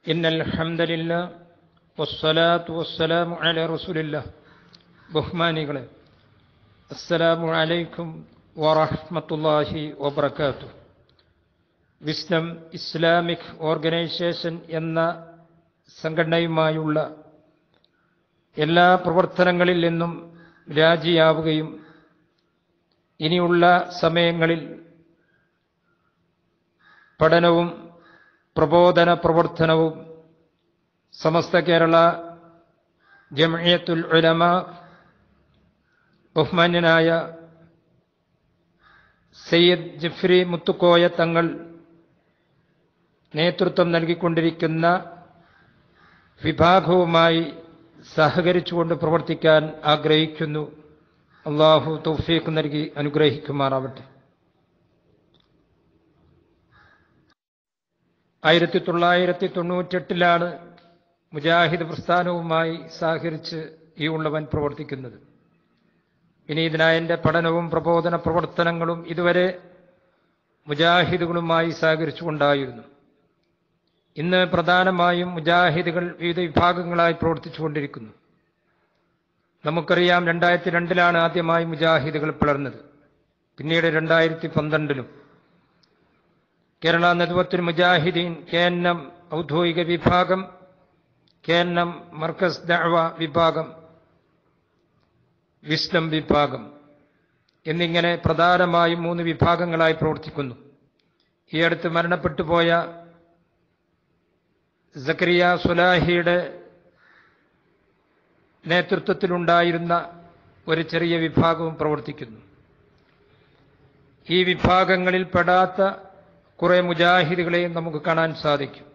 إن الحمد لله والصلاة والسلام على رسول الله ബഹുമാനികളെ അസ്സലാമു അലൈക്കും വറഹ്മത്തുള്ളാഹി വബർക്കാത്തു വിസ്ഡം ഇസ്ലാമിക് ഓർഗനൈസേഷൻ എന്ന സംഘടനയുമായുള്ള എല്ലാ പ്രവർത്തനങ്ങളിൽ നിന്നും രാജിയാവുകയും ഇനിയുള്ള സമയങ്ങളിൽ പഠനവും പ്രബോധന പ്രവർത്തനവും സമസ്ത കേരള ജംഇയത്തുൽ ഉലമ ബഹുമാന്യനായ സയ്യദ് ജിഫ്രി മുത്തുക്കോയ തങ്ങൾ നേതൃത്വം നൽകിക്കൊണ്ടിരിക്കുന്ന വിഭാഗവുമായി സഹകരിച്ചുകൊണ്ട് പ്രവർത്തിക്കാൻ ആഗ്രഹിക്കുന്നു അള്ളാഹു തൗഫീഖ് നൽകി അനുഗ്രഹിക്കുമാറാവട്ടെ ആയിരത്തി തൊള്ളായിരത്തി തൊണ്ണൂറ്റെട്ടിലാണ് മുജാഹിദ് പ്രസ്ഥാനവുമായി സഹകരിച്ച് ഈ ഉള്ളവൻ പ്രവർത്തിക്കുന്നത് വിനീതനായ എൻ്റെ പഠനവും പ്രബോധന പ്രവർത്തനങ്ങളും ഇതുവരെ മുജാഹിദുകളുമായി സഹകരിച്ചുകൊണ്ടായിരുന്നു ഇന്ന് പ്രധാനമായും മുജാഹിദുകൾ വിവിധ വിഭാഗങ്ങളായി പ്രവർത്തിച്ചുകൊണ്ടിരിക്കുന്നു നമുക്കറിയാം രണ്ടായിരത്തി രണ്ടിലാണ് ആദ്യമായി മുജാഹിദുകൾ പിളർന്നത് പിന്നീട് രണ്ടായിരത്തി പന്ത്രണ്ടിലും Kerala Nadvathul Mujahideen K N M ഔദ്യോഗിക വിഭാഗം K N M Markaz Dawa വിഭാഗം വിസ്ലം വിഭാഗം എന്നിങ്ങനെ പ്രധാനമായും മൂന്ന് വിഭാഗങ്ങളായി പ്രവർത്തിക്കുന്നു ഈ അടുത്ത് മരണപ്പെട്ടു പോയ സക്രിയ സുലാഹിയുടെ നേതൃത്വത്തിലുണ്ടായിരുന്ന ഒരു ചെറിയ വിഭാഗവും പ്രവർത്തിക്കുന്നു ഈ വിഭാഗങ്ങളിൽ പെടാത്ത കുറെ മുജാഹിദുകളെയും നമുക്ക് കാണാൻ സാധിക്കും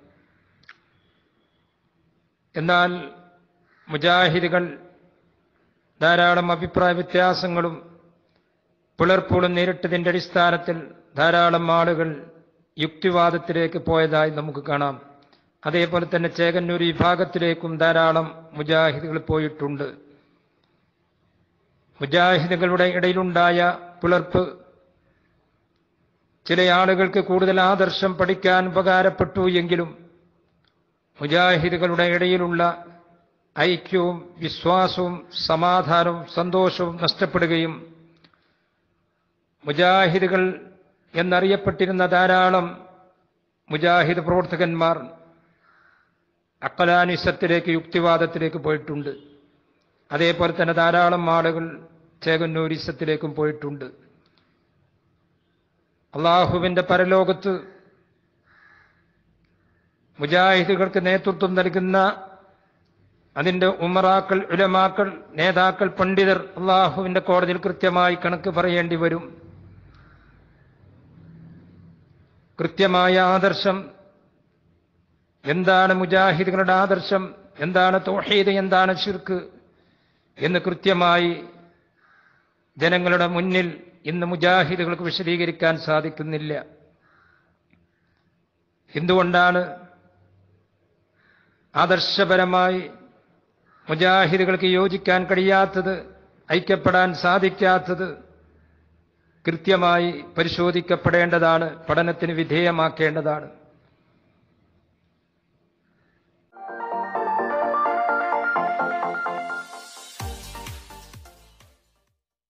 എന്നാൽ മുജാഹിദുകൾ ധാരാളം അഭിപ്രായ വ്യത്യാസങ്ങളും പിളർപ്പുകളും നേരിട്ടതിൻ്റെ അടിസ്ഥാനത്തിൽ ധാരാളം ആളുകൾ യുക്തിവാദത്തിലേക്ക് പോയതായി നമുക്ക് കാണാം അതേപോലെ തന്നെ ചേകന്നൂർ വിഭാഗത്തിലേക്കും ധാരാളം മുജാഹിദുകൾ പോയിട്ടുണ്ട് മുജാഹിദുകളുടെ ഇടയിലുണ്ടായ പിളർപ്പ് ചില ആളുകൾക്ക് കൂടുതൽ ആദർശം പഠിക്കാൻ ഉപകാരപ്പെട്ടു എങ്കിലും മുജാഹിദുകളുടെ ഇടയിലുള്ള ഐക്യവും വിശ്വാസവും സമാധാനവും സന്തോഷവും നഷ്ടപ്പെടുകയും മുജാഹിദുകൾ എന്നറിയപ്പെട്ടിരുന്ന ധാരാളം മുജാഹിദ് പ്രവർത്തകന്മാർ അക്കലാനിസത്തിലേക്ക് യുക്തിവാദത്തിലേക്ക് പോയിട്ടുണ്ട് അതേപോലെ തന്നെ ധാരാളം ആളുകൾ ചേകന്നൂരിസത്തിലേക്കും പോയിട്ടുണ്ട് അള്ളാഹുവിന്റെ പരലോകത്ത് മുജാഹിദുകൾക്ക് നേതൃത്വം നൽകുന്ന അതിന്റെ ഉമറാക്കൾ ഉലമാക്കൾ നേതാക്കൾ പണ്ഡിതർ അള്ളാഹുവിന്റെ കോടതിയിൽ കൃത്യമായി കണക്ക് പറയേണ്ടി വരും കൃത്യമായ ആദർശം എന്താണ് മുജാഹിദുകളുടെ ആദർശം എന്താണ് തോഹീദ് എന്താണ് ഷിർക്ക് എന്ന് കൃത്യമായി ജനങ്ങളുടെ മുന്നിൽ ഇന്ന് മുജാഹിദുകൾക്ക് വിശദീകരിക്കാൻ സാധിക്കുന്നില്ല എന്തുകൊണ്ടാണ് ആദർശപരമായി മുജാഹിദുകൾക്ക് യോജിക്കാൻ കഴിയാത്തത് ഐക്യപ്പെടാൻ സാധിക്കാത്തത് കൃത്യമായി പരിശോധിക്കപ്പെടേണ്ടതാണ് പഠനത്തിന് വിധേയമാക്കേണ്ടതാണ്